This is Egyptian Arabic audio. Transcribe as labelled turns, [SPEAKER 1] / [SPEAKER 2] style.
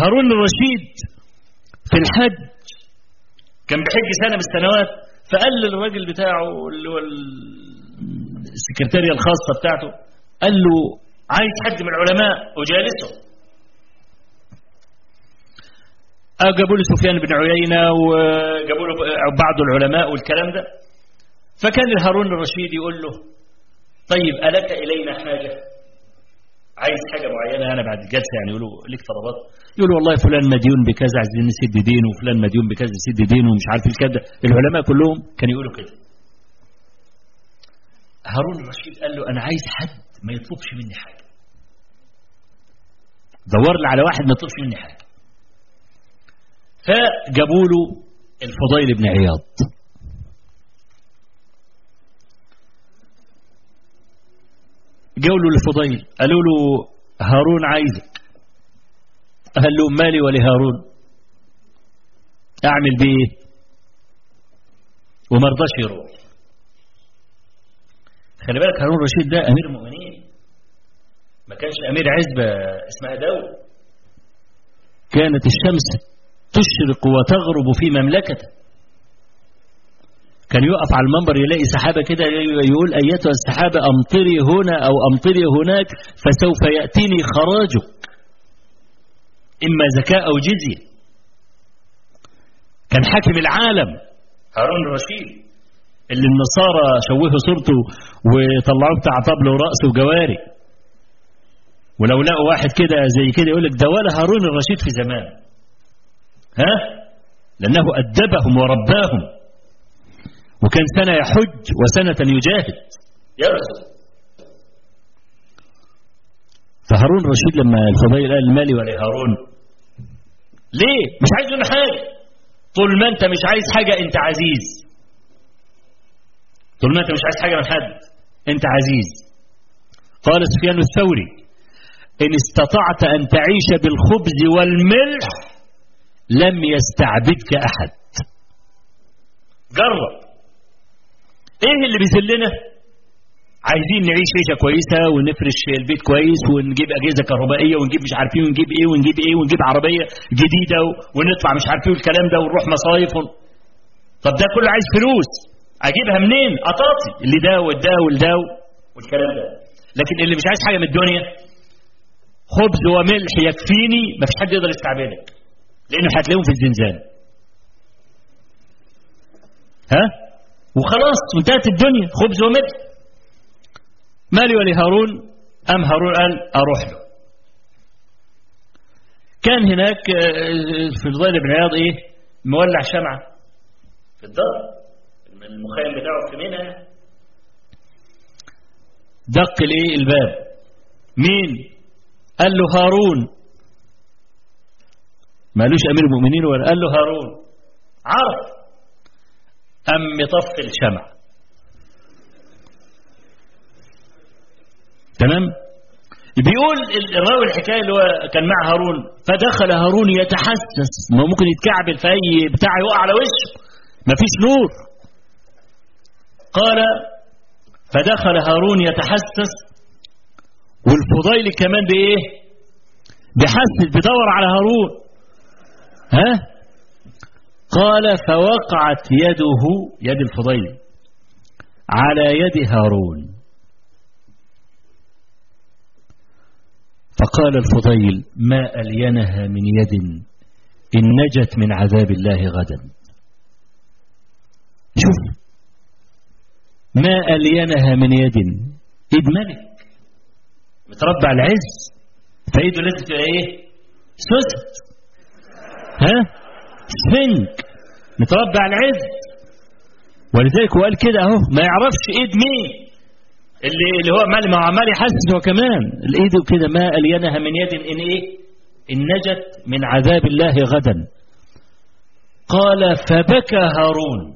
[SPEAKER 1] هارون الرشيد في الحج كان بحج سنة من السنوات فقال للراجل بتاعه اللي هو السكرتارية الخاصة بتاعته قال له عايز حد من العلماء وجالسه جابوا له سفيان بن عيينة وجابوا له بعض العلماء والكلام ده فكان هارون الرشيد يقول له طيب ألك إلينا حاجة عايز حاجة معينة أنا بعد الجلسة يعني يقولوا لك طلبات يقولوا والله فلان مديون بكذا عايزين نسد دينه وفلان مديون بكذا نسد دينه ومش عارف الكذا العلماء كلهم كانوا يقولوا كده هارون الرشيد قال له أنا عايز حد ما يطلبش مني حاجة دور لي على واحد ما يطلبش مني حاجة فجابوا له الفضيل بن عياض جاوا له الفضيل قالوا له هارون عايزك قال له مالي ولهارون اعمل بيه وما رضاش يروح خلي بالك هارون الرشيد ده امير المؤمنين ما كانش امير عزبه اسمها دوله كانت الشمس تشرق وتغرب في مملكته كان يقف على المنبر يلاقي سحابة كده يقول أيتها السحابة أمطري هنا أو أمطري هناك فسوف يأتيني خراجك إما زكاة أو جزية كان حاكم العالم هارون الرشيد اللي النصارى شوهوا صورته وطلعوه بتاع طبل ورأس وجواري ولو لقوا واحد كده زي كده يقول لك ده ولا هارون الرشيد في زمان ها لأنه أدبهم ورباهم وكان سنة يحج وسنة يجاهد يرسل فهارون رشيد لما الفضيل قال مالي ولا هارون ليه مش عايز منه حاجة طول ما انت مش عايز حاجة انت عزيز طول ما انت مش عايز حاجة من حد انت عزيز قال سفيان الثوري ان استطعت ان تعيش بالخبز والملح لم يستعبدك احد جرب ايه اللي بيذلنا عايزين نعيش عيشه كويسه ونفرش البيت كويس ونجيب اجهزه كهربائيه ونجيب مش عارفين ونجيب ايه ونجيب ايه ونجيب عربيه جديده ونطلع مش عارفين الكلام ده ونروح مصايف ون... طب ده كله عايز فلوس اجيبها منين قطاطي اللي ده والده والده والكلام ده لكن اللي مش عايز حاجه من الدنيا خبز وملح يكفيني مفيش حد يقدر يستعبدك لانه هتلاقيهم في الزنزانه ها وخلاص وانتهت الدنيا خبز وملح مالي ولهارون أم هارون قال أروح له كان هناك في الظل بن عياض إيه مولع شمعة في الدار المخيم بتاعه في منى دق الايه الباب مين قال له هارون مالوش امير المؤمنين ولا قال له هارون عرف أم يطفي الشمع تمام بيقول الراوي الحكاية اللي هو كان مع هارون فدخل هارون يتحسس ما ممكن يتكعبل في أي بتاع يقع على وشه مفيش نور قال فدخل هارون يتحسس والفضيل كمان بإيه بيحسس بيدور على هارون ها قال فوقعت يده يد الفضيل على يد هارون فقال الفضيل ما ألينها من يد إن نجت من عذاب الله غدا شوف ما ألينها من يد إيد ملك متربع العز فإيده لازم تبقى إيه سست ها سفنج متربع على العز ولذلك هو قال كده اهو ما يعرفش ايد مين اللي اللي هو عمال ما عمال يحسس هو كمان الايد كده ما الينها من يد ان ايه ان نجت من عذاب الله غدا قال فبكى هارون